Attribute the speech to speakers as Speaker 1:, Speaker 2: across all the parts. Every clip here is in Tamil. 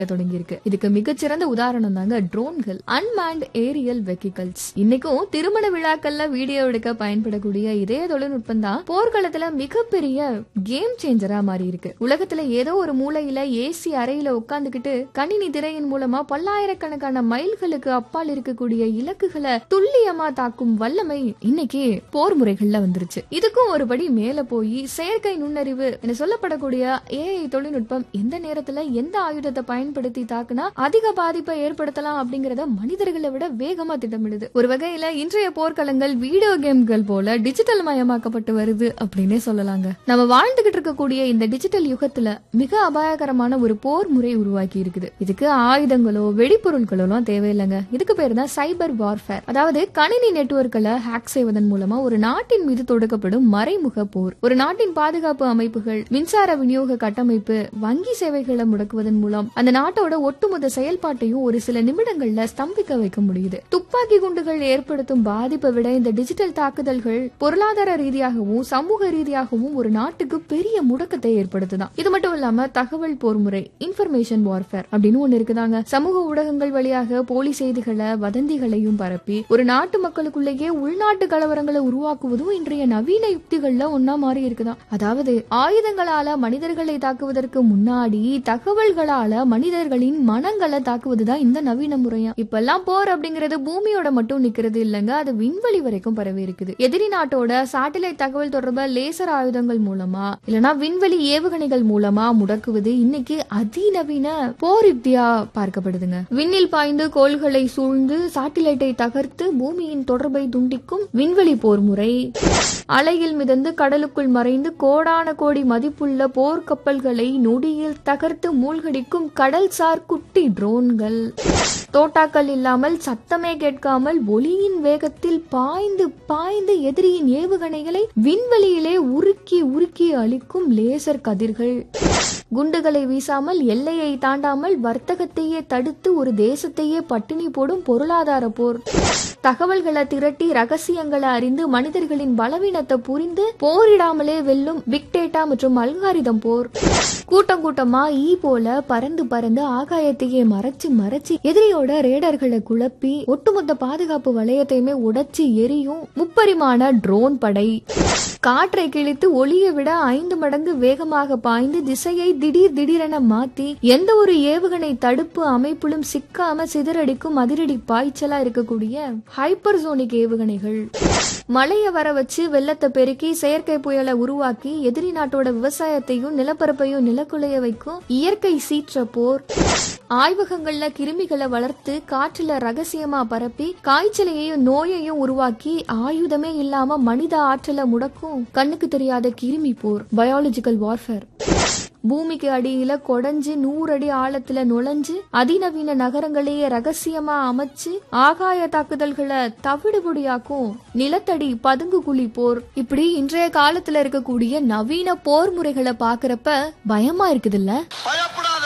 Speaker 1: தொடங்கி இருக்கு இதுக்கு மிகச்சிறந்த உதாரணம் தாங்க ட்ரோன்கள் அன்மேண்ட் ஏரியல் வெஹிக்கல்ஸ் இன்னைக்கும் திருமண விழாக்கள்ல வீடியோ எடுக்க பயன்படக்கூடிய இதே தொழில்நுட்பம் தான் போர்க்களத்துல மிகப்பெரிய கேம் சேஞ்சரா மாறி இருக்கு உலகத்துல ஏதோ ஒரு மூலையில ஏசி அறையில உட்கார்ந்துகிட்டு கணினி திரையின் மூலமா பல்லாயிரக்கணக்கான மைல்களுக்கு அப்பால் இருக்கக்கூடிய இலக்குகளை துல்லியமா தாக்கும் வல்லமை இன்னைக்கு போர் முறைகள்ல வந்துருச்சு இதுக்கும் ஒருபடி மேல போய் செயற்கை நுண்ணறிவு என சொல்லப்படக்கூடிய ஏஐ தொழில்நுட்பம் எந்த நேரத்துல எந்த ஆயுதத்தை பயன்படுத்தி தாக்குனா அதிக பாதிப்பை ஏற்படுத்தலாம் அப்படிங்கறத மனிதர்களை விட வேகமா திட்டமிடுது ஒரு வகையில இன்றைய போர்க்களங்கள் வீடியோ கேம்கள் போல டிஜிட்டல் மயமாக்கப்பட்டு வருது அப்படின்னே சொல்லலாங்க நம்ம வாழ்ந்துகிட்டு இருக்கக்கூடிய இந்த டிஜிட்டல் யுகத்துல மிக அபாயகரமான ஒரு போர் முறை உருவாக்கி இருக்குது இதுக்கு ஆயுதங்களோ வெடிப்பொருட்களோ எல்லாம் தேவையில்லைங்க இதுக்கு பேர் தான் சைபர் வார்ஃபேர் அதாவது கணினி நெட்வொர்க்களை ஹேக் செய்வதன் மூலமா ஒரு நாட்டின் மீது தொடுக்கப்படும் மறைமுக போர் ஒரு நாட்டின் பாதுகாப்பு அமைப்புகள் மின்சார விநியோக கட்டமைப்பு வங்கி சேவைகளை முடக்குவதன் மூலம் அந்த நாட்டோட ஒட்டுமொத்த செயல்பாட்டையும் ஒரு சில நிமிடங்கள்ல ஸ்தம்பிக்க வைக்க முடியுது துப்பாக்கி குண்டுகள் ஏற்படுத்தும் பாதிப்பை விட இந்த டிஜிட்டல் தாக்குதல்கள் பொருளாதார ரீதியாகவும் சமூக ரீதியாகவும் ஒரு நாட்டுக்கு பெரிய முடக்கத்தை ஏற்படுத்துதான் இது மட்டும் இல்லாம தகவல் போர்முறை இன்ஃபர்மேஷன் வார்ஃபேர் அப்படின்னு ஒண்ணு இருக்குதாங்க சமூக ஊடகங்கள் வழியாக போலி செய்திகளை வதந்திகளையும் பரப்பி ஒரு நாட்டு மக்களுக்குள்ளேயே உள்நாட்டு கலவரங்களை உருவாக்குவதும் இன்றைய நவீன யுக்திகள்ல ஒன்னா மாறி இருக்குதாம் அதாவது ஆயுதங்களால மனிதர்களை தாக்குவதற்கு முன்னாடி தகவல்களால மனிதர்களின் மனங்களை தாக்குவதுதான் இந்த நவீன முறையா இப்பெல்லாம் போர் அப்படிங்கிறது பூமியோட மட்டும் நிக்கிறது இல்லைங்க அது விண்வெளி வரைக்கும் பரவி இருக்குது எதிரி நாட்டோட சாட்டிலைட் தகவல் தொடர்ப லேசர் ஆயுதங்கள் மூலமா இல்லனா விண்வெளி ஏவுகணைகள் மூலமா முடக்குவது இன்னைக்கு அதிநவீன போர் யுக்தியா பார்க்கப்படுதுங்க விண்ணில் பாய்ந்து கோள்களை சூழ்ந்து சாட்டிலைட்டை தகர்த்து பூமியின் தொடர்பை துண்டிக்கும் விண்வெளி போர் முறை அலையில் மிதந்து கடலுக்குள் மறைந்து கோடான கோடி மதிப்புள்ள போர்க்கப்பல்களை நொடியில் தகர்த்து மூழ்கடிக்கும் கடல்சார் குட்டி ட்ரோன்கள் தோட்டாக்கள் இல்லாமல் சத்தமே கேட்காமல் ஒளியின் வேகத்தில் பாய்ந்து பாய்ந்து எதிரியின் ஏவுகணைகளை விண்வெளியிலே உருக்கி உருக்கி அளிக்கும் லேசர் கதிர்கள் குண்டுகளை வீசாமல் எல்லையை தாண்டாமல் வர்த்தகத்தையே தடுத்து ஒரு தேசத்தையே பட்டினி போடும் பொருளாதார போர் தகவல்களை திரட்டி ரகசியங்களை அறிந்து மனிதர்களின் பலவீனத்தை புரிந்து போரிடாமலே வெல்லும் பிக் டேட்டா மற்றும் அல்காரிதம் போர் கூட்டம் கூட்டமா ஈ போல பறந்து பறந்து ஆகாயத்தையே மறைச்சு மறைச்சு எதிரியோட ரேடர்களை குழப்பி ஒட்டுமொத்த பாதுகாப்பு வளையத்தையுமே உடைச்சு எரியும் முப்பரிமாண ட்ரோன் படை காற்றை கிழித்து ஒளியை விட ஐந்து மடங்கு வேகமாக பாய்ந்து திசையை திடீர் திடீரென மாத்தி எந்த ஒரு ஏவுகணை தடுப்பு அமைப்பிலும் சிக்காம சிதறடிக்கும் அதிரடி பாய்ச்சலா இருக்கக்கூடிய ஹைப்பர்சோனிக் ஏவுகணைகள் மழைய வர வச்சு வெள்ளத்தை பெருக்கி செயற்கை புயலை உருவாக்கி எதிரி நாட்டோட விவசாயத்தையும் நிலப்பரப்பையும் நிலக்குலைய வைக்கும் இயற்கை சீற்ற போர் ஆய்வகங்கள்ல கிருமிகளை வளர்த்து காற்றுல ரகசியமா பரப்பி காய்ச்சலையும் நோயையும் உருவாக்கி ஆயுதமே இல்லாம மனித ஆற்றலை முடக்கும் கண்ணுக்கு தெரியாத கிருமி போர் பயாலஜிக்கல் வார்ஃபேர் பூமிக்கு அடியில கொடைஞ்சு நூறு அடி ஆழத்துல நுழைஞ்சு அதிநவீன நகரங்களையே ரகசியமா அமைச்சு ஆகாய தாக்குதல்களை தவிடுபொடியாக்கும் நிலத்தடி பதுங்கு குழி போர் இப்படி இன்றைய காலத்துல இருக்கக்கூடிய நவீன போர் முறைகளை பாக்குறப்ப பயமா இருக்குதுல்ல
Speaker 2: பயப்படாத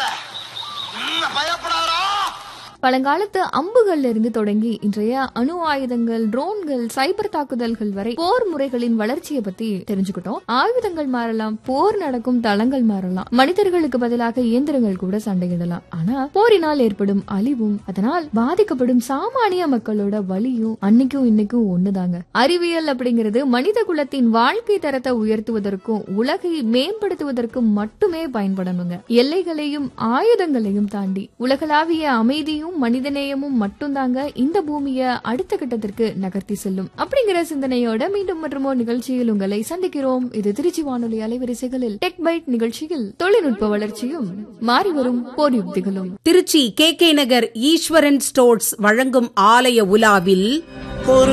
Speaker 2: ம், பயப்படாதடா
Speaker 1: பழங்காலத்து அம்புகள்ல இருந்து தொடங்கி இன்றைய அணு ஆயுதங்கள் ட்ரோன்கள் சைபர் தாக்குதல்கள் வரை போர் முறைகளின் வளர்ச்சியை பத்தி தெரிஞ்சுக்கிட்டோம் ஆயுதங்கள் மாறலாம் போர் நடக்கும் தளங்கள் மாறலாம் மனிதர்களுக்கு பதிலாக இயந்திரங்கள் கூட சண்டையிடலாம் ஆனா போரினால் ஏற்படும் அழிவும் அதனால் பாதிக்கப்படும் சாமானிய மக்களோட வலியும் அன்னைக்கும் இன்னைக்கும் ஒண்ணுதாங்க அறிவியல் அப்படிங்கிறது மனித குலத்தின் வாழ்க்கை தரத்தை உயர்த்துவதற்கும் உலகை மேம்படுத்துவதற்கும் மட்டுமே பயன்படணுங்க எல்லைகளையும் ஆயுதங்களையும் தாண்டி உலகளாவிய அமைதியும் மனிதநேயமும் மட்டும்தாங்க இந்த பூமிய அடுத்த கட்டத்திற்கு நகர்த்தி செல்லும் அப்படிங்கிற சிந்தனையோட மீண்டும் மற்றும் ஒரு நிகழ்ச்சியில் உங்களை சந்திக்கிறோம் இது திருச்சி வானொலி அலைவரிசைகளில் டெக் பைட் நிகழ்ச்சியில் தொழில்நுட்ப வளர்ச்சியும் மாறி வரும் போர் யுக்திகளும்
Speaker 3: Trichy K K Nagar Eswaran stores வழங்கும் ஆலய உலாவில்
Speaker 2: ஒரு